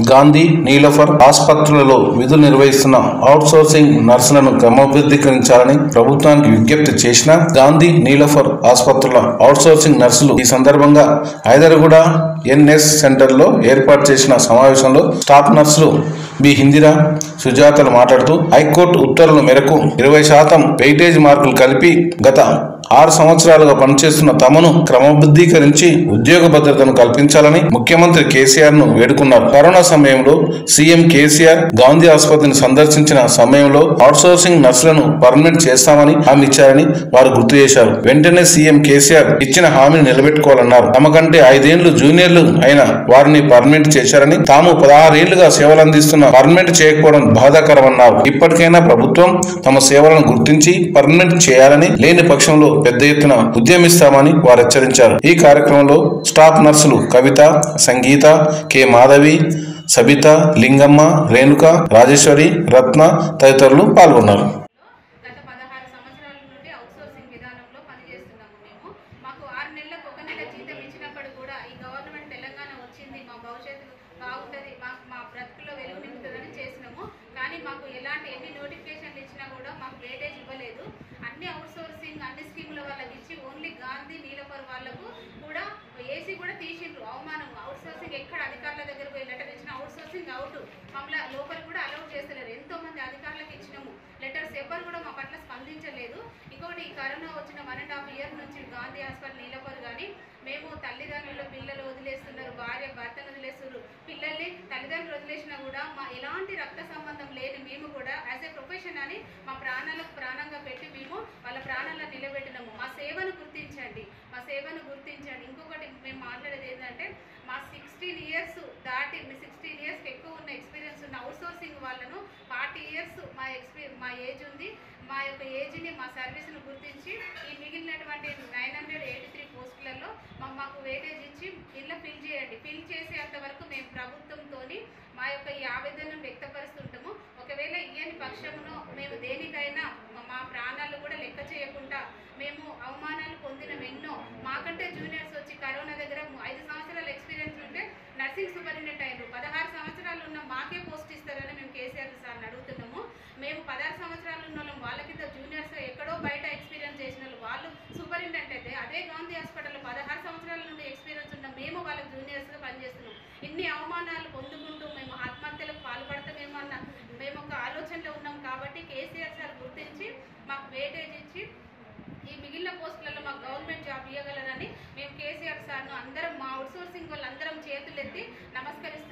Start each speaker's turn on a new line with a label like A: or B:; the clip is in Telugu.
A: గాంధీ నీలఫర్ ఆసుపత్రులలో విధులు నిర్వహిస్తున్న అవుట్ సోర్సింగ్ నర్సులను క్రమబద్ధీకరించాలని ప్రభుత్వానికి విజ్ఞప్తి చేసిన గాంధీ నీలఫర్ ఆసుపత్రుల అవుట్ సోర్సింగ్ నర్సులు ఈ సందర్భంగా హైదరగూడ ఎన్ఎస్ సెంటర్లో ఏర్పాటు చేసిన సమావేశంలో స్టాఫ్ నర్సులు బి హిందిరా సుజాతలు మాట్లాడుతూ హైకోర్టు ఉత్తర్వుల మేరకు ఇరవై శాతం వెయిటేజ్ మార్కులు కలిపి గత ఆరు సంవత్సరాలుగా పనిచేస్తున్న తమను క్రమబద్ధీకరించి ఉద్యోగ భద్రతను కల్పించాలని ముఖ్యమంత్రి కేసీఆర్ ను వేడుకున్నారు కరోనా సమయంలో సీఎం కేసీఆర్ గాంధీ ఆసుపత్రిని సందర్శించిన సమయంలో అవుట్సోర్సింగ్ నర్సులను పర్మనెంట్ చేస్తామని హామీ ఇచ్చారని వారు గుర్తు చేశారు వెంటనే సీఎం కేసీఆర్ ఇచ్చిన హామీని నిలబెట్టుకోవాలన్నారు తమకంటే ఐదేళ్లు జూనియర్లు అయిన వారిని పర్మనెంట్ చేశారని తాము పదహారేళ్లుగా సేవలు అందిస్తున్న పర్మనెంట్ చేయకపోవడం బాధాకరమన్నారు ఇప్పటికైనా ప్రభుత్వం తమ సేవలను గుర్తించి పర్మనెంట్ చేయాలని లేని పక్షంలో పెద్ద ఎత్తున ఉద్యమిస్తామని వారు హెచ్చరించారు ఈ కార్యక్రమంలో స్టాఫ్ నర్సులు కవిత సంగీత కె మాధవి సబిత లింగమ్మ రేణుక రాజేశ్వరి రత్న తదితరులు పాల్గొన్నారు
B: గత పదహారు సంవత్సరాల నుండి అవుట్సోర్సింగ్ విధానంలో పనిచేస్తున్నాము మేము మాకు ఆరు నెలలకు ఒక నెల జీతం ఇచ్చినప్పుడు కూడా ఈ గవర్నమెంట్ తెలంగాణ వచ్చింది మా భవిష్యత్తు బాగుంటుంది మా మా బ్రతుకులో వెలుగు నింపుతుందని చేసినాము కానీ మాకు ఎలాంటి ఎన్ని నోటిఫికేషన్లు ఇచ్చినా కూడా మాకు వేటేజ్ ఇవ్వలేదు అన్ని అవుట్సోర్సింగ్ అన్ని స్కీముల వాళ్ళకి ఇచ్చి ఓన్లీ గాంధీ నీలపర్ వాళ్ళకు కూడా ఏసీ కూడా తీసిండ్రు అవమానం అవుట్సోర్సింగ్ ఎక్కడ అధికారుల దగ్గర పోయి లెటర్ ఇచ్చిన అవుట్సోర్సింగ్ అవుట్ మమ్మల్ని లోపల కూడా అలౌ చేస్తలేరు ఎంతో మంది అధికారులకు ఇచ్చినాము లెటర్స్ ఎవరు కూడా మా పట్ల స్పందించలేదు ఇంకొకటి ఈ కరోనా వచ్చిన వన్ అండ్ హాఫ్ ఇయర్ నుంచి గాంధీ హాస్పిటల్ నీలపరు కానీ మేము తల్లిదండ్రుల పిల్లలు వదిలేస్తున్నారు భార్య భర్తను వదిలేస్తున్నారు పిల్లల్ని తల్లిదండ్రులు వదిలేసినా కూడా మా ఎలాంటి రక్త సంబంధం లేని మేము కూడా యాజ్ ఏ ప్రొఫెషన్ అని మా ప్రాణాలకు ప్రాణంగా పెట్టి మేము వాళ్ళ ప్రాణాలను నిలబెట్టినాము మా సేవను గుర్తించండి మా సేవను గుర్తించండి ఇంకొకటి మేము మాట్లాడేది ఏంటంటే మా సిక్స్టీన్ ఇయర్స్ దాటి మీ సిక్స్టీన్ ఇయర్స్కి ఎక్కువ ఉన్న ఎక్స్పీరియన్స్ ఉన్న అవుట్సోర్సింగ్ వాళ్ళను ఫార్టీ ఇయర్స్ మా ఎక్స్పీ మా ఏజ్ ఉంది మా యొక్క ఏజ్ని మా సర్వీస్ను గుర్తించి ఈ మిగిలినటువంటి నైన్ హండ్రెడ్ ఎయిటీ త్రీ పోస్టులలో మా మాకు వేటేజ్ ఇచ్చి ఇలా ఫిల్ చేయండి ఫిల్ చేసేంత వరకు మేము ప్రభుత్వంతో మా యొక్క ఈ ఆవేదనను వ్యక్తపరుస్తుంటాము ఒకవేళ ఇయ్యని పక్షమును మేము దేనికైనా మా- మా ప్రాణాలు కూడా లెక్క చేయకుండా మేము అవమానాలు పొందిన ఎన్నో మాకంటే జూనియర్స్ వచ్చి కరోనా దగ్గర ఐదు సంవత్సరాల ఎక్స్పీరియన్స్ ఉంటే నర్సింగ్ సూపరింటెండెంట్ అయ్యారు పదహారు సంవత్సరాలు ఉన్న మాకే పోస్ట్ ఇస్తారని మేము కేసీఆర్ సార్ని అడుగుతున్నాము మేము పదహారు సంవత్సరాలు ఉన్న వాళ్ళం వాళ్ళకింత జూనియర్స్ ఎక్కడో బయట ఎక్స్పీరియన్స్ చేసిన వాళ్ళు వాళ్ళు సూపరింటెండెంట్ అయితే అదే గాంధీ హాస్పిటల్లో పదహారు సంవత్సరాల నుండి ఎక్స్పీరియన్స్ ఉన్న మేము వాళ్ళకి జూనియర్స్గా పనిచేస్తున్నాం ఇన్ని అవమానాలు పొందుకుంటూ మేము ఆత్మహత్యలకు పాల్పడతామేమో అన్న మేము ఒక ఆలోచనలో ఉన్నాం కాబట్టి కేసీఆర్ సార్ గుర్తించి మాకు వేటేజ్ ఇచ్చి ఈ మిగిలిన పోస్టులలో మాకు గవర్నమెంట్ జాబ్ ఇవ్వగలరని మేము కేసీఆర్ సార్ను అందరం మా అవుట్సోర్సింగ్ వాళ్ళందరం చేతులెత్తి నమస్కరిస్తున్నాం